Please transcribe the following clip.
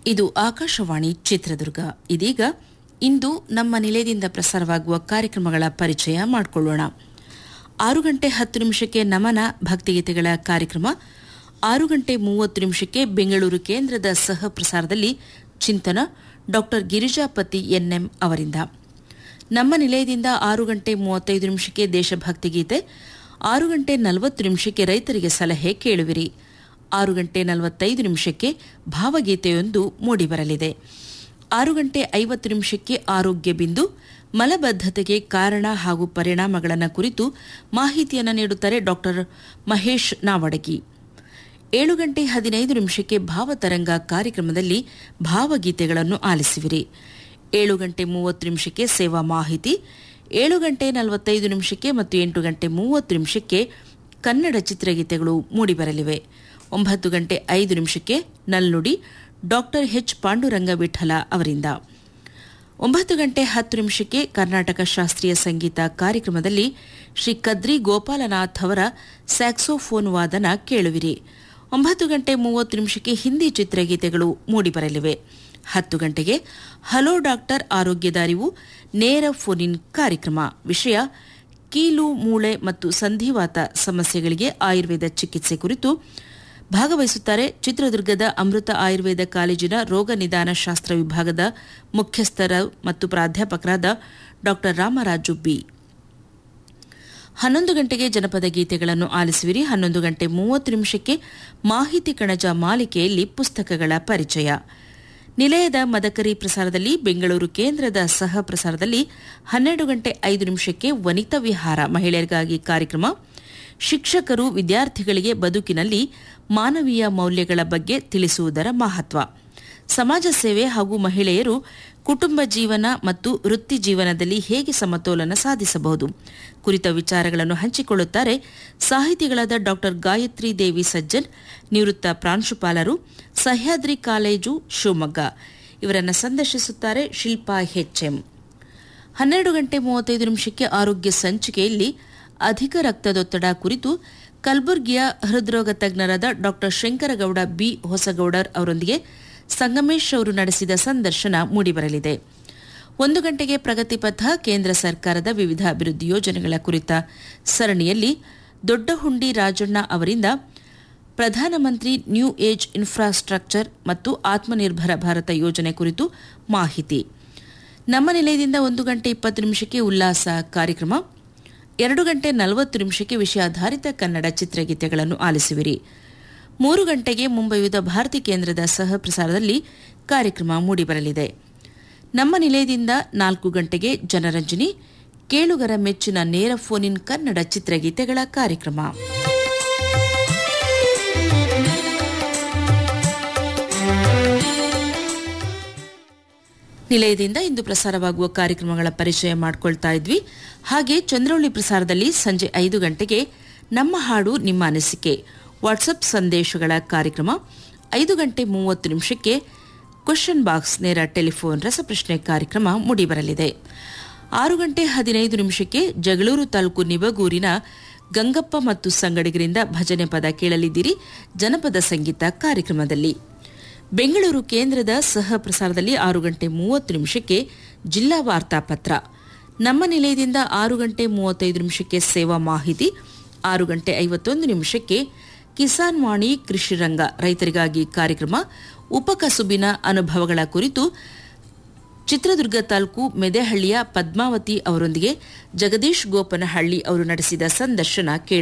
ಇದು ಆಕಾಶವಾಣಿ ಚಿತ್ರದುರ್ಗ ಇದೀಗ ಇಂದು ನಮ್ಮ ನಿಲಯದಿಂದ ಪ್ರಸಾರವಾಗುವ ಕಾರ್ಯಕ್ರಮಗಳ ಪರಿಚಯ ಮಾಡಿಕೊಳ್ಳೋಣ ಆರು ಗಂಟೆ ಹತ್ತು ನಿಮಿಷಕ್ಕೆ ನಮನ ಭಕ್ತಿಗೀತೆಗಳ ಕಾರ್ಯಕ್ರಮ ಆರು ಗಂಟೆ ಮೂವತ್ತು ನಿಮಿಷಕ್ಕೆ ಬೆಂಗಳೂರು ಕೇಂದ್ರದ ಸಹ ಪ್ರಸಾರದಲ್ಲಿ ಚಿಂತನ ಡಾಕ್ಟರ್ ಗಿರಿಜಾಪತಿ ಎನ್ಎಂ ಅವರಿಂದ ನಮ್ಮ ನಿಲಯದಿಂದ ಆರು ಗಂಟೆ ಮೂವತ್ತೈದು ನಿಮಿಷಕ್ಕೆ ದೇಶಭಕ್ತಿ ಗೀತೆ ಆರು ಗಂಟೆ ನಲವತ್ತು ನಿಮಿಷಕ್ಕೆ ರೈತರಿಗೆ ಸಲಹೆ ಕೇಳುವಿರಿ ಆರು ಗಂಟೆ ನಲವತ್ತೈದು ನಿಮಿಷಕ್ಕೆ ಭಾವಗೀತೆಯೊಂದು ಮೂಡಿಬರಲಿದೆ ಆರು ಗಂಟೆ ಐವತ್ತು ನಿಮಿಷಕ್ಕೆ ಆರೋಗ್ಯ ಬಿಂದು ಮಲಬದ್ಧತೆಗೆ ಕಾರಣ ಹಾಗೂ ಪರಿಣಾಮಗಳನ್ನು ಕುರಿತು ಮಾಹಿತಿಯನ್ನು ನೀಡುತ್ತಾರೆ ಡಾಕ್ಟರ್ ಮಹೇಶ್ ನಾವಡಗಿ ಏಳು ಗಂಟೆ ಹದಿನೈದು ನಿಮಿಷಕ್ಕೆ ಭಾವತರಂಗ ಕಾರ್ಯಕ್ರಮದಲ್ಲಿ ಭಾವಗೀತೆಗಳನ್ನು ಆಲಿಸುವಿರಿ ಏಳು ಗಂಟೆ ಮೂವತ್ತು ನಿಮಿಷಕ್ಕೆ ಸೇವಾ ಮಾಹಿತಿ ಏಳು ಗಂಟೆ ನಲವತ್ತೈದು ನಿಮಿಷಕ್ಕೆ ಮತ್ತು ಎಂಟು ಗಂಟೆ ಮೂವತ್ತು ನಿಮಿಷಕ್ಕೆ ಕನ್ನಡ ಚಿತ್ರಗೀತೆಗಳು ಮೂಡಿಬರಲಿವೆ ಒಂಬತ್ತು ಗಂಟೆ ಐದು ನಿಮಿಷಕ್ಕೆ ನಲ್ನುಡಿ ಡಾಕ್ಟರ್ ಎಚ್ ಪಾಂಡುರಂಗ ವಿಠಲ ಅವರಿಂದ ಒಂಬತ್ತು ಗಂಟೆ ಹತ್ತು ನಿಮಿಷಕ್ಕೆ ಕರ್ನಾಟಕ ಶಾಸ್ತ್ರೀಯ ಸಂಗೀತ ಕಾರ್ಯಕ್ರಮದಲ್ಲಿ ಶ್ರೀ ಕದ್ರಿ ಗೋಪಾಲನಾಥ್ ಅವರ ಸ್ಯಾಕ್ಸೋಫೋನ್ ವಾದನ ಕೇಳುವಿರಿ ಒಂಬತ್ತು ಗಂಟೆ ಮೂವತ್ತು ನಿಮಿಷಕ್ಕೆ ಹಿಂದಿ ಚಿತ್ರಗೀತೆಗಳು ಮೂಡಿಬರಲಿವೆ ಹತ್ತು ಗಂಟೆಗೆ ಹಲೋ ಡಾಕ್ಟರ್ ಆರೋಗ್ಯದ ಅರಿವು ನೇರ ಫೋನ್ ಇನ್ ಕಾರ್ಯಕ್ರಮ ವಿಷಯ ಕೀಲು ಮೂಳೆ ಮತ್ತು ಸಂಧಿವಾತ ಸಮಸ್ಯೆಗಳಿಗೆ ಆಯುರ್ವೇದ ಚಿಕಿತ್ಸೆ ಕುರಿತು ಭಾಗವಹಿಸುತ್ತಾರೆ ಚಿತ್ರದುರ್ಗದ ಅಮೃತ ಆಯುರ್ವೇದ ಕಾಲೇಜಿನ ರೋಗ ನಿದಾನ ಶಾಸ್ತ್ರ ವಿಭಾಗದ ಮುಖ್ಯಸ್ಥರ ಮತ್ತು ಪ್ರಾಧ್ಯಾಪಕರಾದ ಡಾ ರಾಮರಾಜು ಬಿ ಹನ್ನೊಂದು ಗಂಟೆಗೆ ಜನಪದ ಗೀತೆಗಳನ್ನು ಆಲಿಸುವಿರಿ ಹನ್ನೊಂದು ಗಂಟೆ ಮೂವತ್ತು ನಿಮಿಷಕ್ಕೆ ಮಾಹಿತಿ ಕಣಜ ಮಾಲಿಕೆಯಲ್ಲಿ ಪುಸ್ತಕಗಳ ಪರಿಚಯ ನಿಲಯದ ಮದಕರಿ ಪ್ರಸಾರದಲ್ಲಿ ಬೆಂಗಳೂರು ಕೇಂದ್ರದ ಸಹ ಪ್ರಸಾರದಲ್ಲಿ ಹನ್ನೆರಡು ಗಂಟೆ ಐದು ನಿಮಿಷಕ್ಕೆ ವನಿತಾ ವಿಹಾರ ಮಹಿಳೆಯರಿಗಾಗಿ ಕಾರ್ಯಕ್ರಮ ಶಿಕ್ಷಕರು ವಿದ್ಯಾರ್ಥಿಗಳಿಗೆ ಬದುಕಿನಲ್ಲಿ ಮಾನವೀಯ ಮೌಲ್ಯಗಳ ಬಗ್ಗೆ ತಿಳಿಸುವುದರ ಮಹತ್ವ ಸಮಾಜ ಸೇವೆ ಹಾಗೂ ಮಹಿಳೆಯರು ಕುಟುಂಬ ಜೀವನ ಮತ್ತು ವೃತ್ತಿ ಜೀವನದಲ್ಲಿ ಹೇಗೆ ಸಮತೋಲನ ಸಾಧಿಸಬಹುದು ಕುರಿತ ವಿಚಾರಗಳನ್ನು ಹಂಚಿಕೊಳ್ಳುತ್ತಾರೆ ಸಾಹಿತಿಗಳಾದ ಡಾ ಗಾಯತ್ರಿ ದೇವಿ ಸಜ್ಜನ್ ನಿವೃತ್ತ ಪ್ರಾಂಶುಪಾಲರು ಸಹ್ಯಾದ್ರಿ ಕಾಲೇಜು ಶಿವಮೊಗ್ಗ ಇವರನ್ನು ಸಂದರ್ಶಿಸುತ್ತಾರೆ ಶಿಲ್ಪಾ ಎಚ್ಎಂ ಹನ್ನೆರಡು ಗಂಟೆ ಮೂವತ್ತೈದು ನಿಮಿಷಕ್ಕೆ ಆರೋಗ್ಯ ಸಂಚಿಕೆಯಲ್ಲಿ ಅಧಿಕ ರಕ್ತದೊತ್ತಡ ಕುರಿತು ಕಲಬುರ್ಗಿಯ ಹೃದ್ರೋಗ ತಜ್ಞರಾದ ಡಾ ಶಂಕರಗೌಡ ಬಿ ಹೊಸಗೌಡರ್ ಅವರೊಂದಿಗೆ ಸಂಗಮೇಶ್ ಅವರು ನಡೆಸಿದ ಸಂದರ್ಶನ ಮೂಡಿಬರಲಿದೆ ಒಂದು ಗಂಟೆಗೆ ಪ್ರಗತಿಪಥ ಕೇಂದ್ರ ಸರ್ಕಾರದ ವಿವಿಧ ಅಭಿವೃದ್ಧಿ ಯೋಜನೆಗಳ ಕುರಿತ ಸರಣಿಯಲ್ಲಿ ದೊಡ್ಡಹುಂಡಿ ರಾಜಣ್ಣ ಅವರಿಂದ ಪ್ರಧಾನಮಂತ್ರಿ ನ್ಯೂ ಏಜ್ ಇನ್ಫ್ರಾಸ್ಟ್ರಕ್ಚರ್ ಮತ್ತು ಆತ್ಮನಿರ್ಭರ ಭಾರತ ಯೋಜನೆ ಕುರಿತು ಮಾಹಿತಿ ನಮ್ಮ ನಿಲಯದಿಂದ ಒಂದು ಗಂಟೆ ಇಪ್ಪತ್ತು ನಿಮಿಷಕ್ಕೆ ಉಲ್ಲಾಸ ಕಾರ್ಯಕ್ರಮ ಎರಡು ಗಂಟೆ ನಲವತ್ತು ನಿಮಿಷಕ್ಕೆ ವಿಷಯಾಧಾರಿತ ಕನ್ನಡ ಚಿತ್ರಗೀತೆಗಳನ್ನು ಆಲಿಸುವಿರಿ ಮೂರು ಗಂಟೆಗೆ ಮುಂಬೈಯುದ ಭಾರತಿ ಕೇಂದ್ರದ ಸಹ ಪ್ರಸಾರದಲ್ಲಿ ಕಾರ್ಯಕ್ರಮ ಮೂಡಿಬರಲಿದೆ ನಮ್ಮ ನಿಲಯದಿಂದ ನಾಲ್ಕು ಗಂಟೆಗೆ ಜನರಂಜನಿ ಕೇಳುಗರ ಮೆಚ್ಚಿನ ನೇರ ಫೋನ್ ಇನ್ ಕನ್ನಡ ಚಿತ್ರಗೀತೆಗಳ ಕಾರ್ಯಕ್ರಮ ನಿಲಯದಿಂದ ಇಂದು ಪ್ರಸಾರವಾಗುವ ಕಾರ್ಯಕ್ರಮಗಳ ಪರಿಚಯ ಮಾಡಿಕೊಳ್ತಾ ಇದ್ವಿ ಹಾಗೆ ಚಂದ್ರವಳ್ಳಿ ಪ್ರಸಾರದಲ್ಲಿ ಸಂಜೆ ಐದು ಗಂಟೆಗೆ ನಮ್ಮ ಹಾಡು ನಿಮ್ಮ ಅನಿಸಿಕೆ ವಾಟ್ಸಪ್ ಸಂದೇಶಗಳ ಕಾರ್ಯಕ್ರಮ ಐದು ಗಂಟೆ ಮೂವತ್ತು ನಿಮಿಷಕ್ಕೆ ಕ್ವಶನ್ ಬಾಕ್ಸ್ ನೇರ ಟೆಲಿಫೋನ್ ರಸಪ್ರಶ್ನೆ ಕಾರ್ಯಕ್ರಮ ಮೂಡಿಬರಲಿದೆ ಆರು ಗಂಟೆ ಹದಿನೈದು ನಿಮಿಷಕ್ಕೆ ಜಗಳೂರು ತಾಲೂಕು ನಿಬಗೂರಿನ ಗಂಗಪ್ಪ ಮತ್ತು ಸಂಗಡಿಗರಿಂದ ಭಜನೆ ಪದ ಕೇಳಲಿದ್ದೀರಿ ಜನಪದ ಸಂಗೀತ ಕಾರ್ಯಕ್ರಮದಲ್ಲಿ ಬೆಂಗಳೂರು ಕೇಂದ್ರದ ಸಹ ಪ್ರಸಾರದಲ್ಲಿ ಆರು ಗಂಟೆ ಮೂವತ್ತು ನಿಮಿಷಕ್ಕೆ ಜಿಲ್ಲಾ ವಾರ್ತಾಪತ್ರ ನಮ್ಮ ನಿಲಯದಿಂದ ಆರು ಗಂಟೆ ಮೂವತ್ತೈದು ನಿಮಿಷಕ್ಕೆ ಸೇವಾ ಮಾಹಿತಿ ಆರು ಗಂಟೆ ಐವತ್ತೊಂದು ನಿಮಿಷಕ್ಕೆ ಕಿಸಾನ್ ವಾಣಿ ಕೃಷಿ ರಂಗ ರೈತರಿಗಾಗಿ ಕಾರ್ಯಕ್ರಮ ಉಪಕಸುಬಿನ ಅನುಭವಗಳ ಕುರಿತು ಚಿತ್ರದುರ್ಗ ತಾಲೂಕು ಮೆದೆಹಳ್ಳಿಯ ಪದ್ಮಾವತಿ ಅವರೊಂದಿಗೆ ಜಗದೀಶ್ ಗೋಪನಹಳ್ಳಿ ಅವರು ನಡೆಸಿದ ಸಂದರ್ಶನ ಕೇಳಿ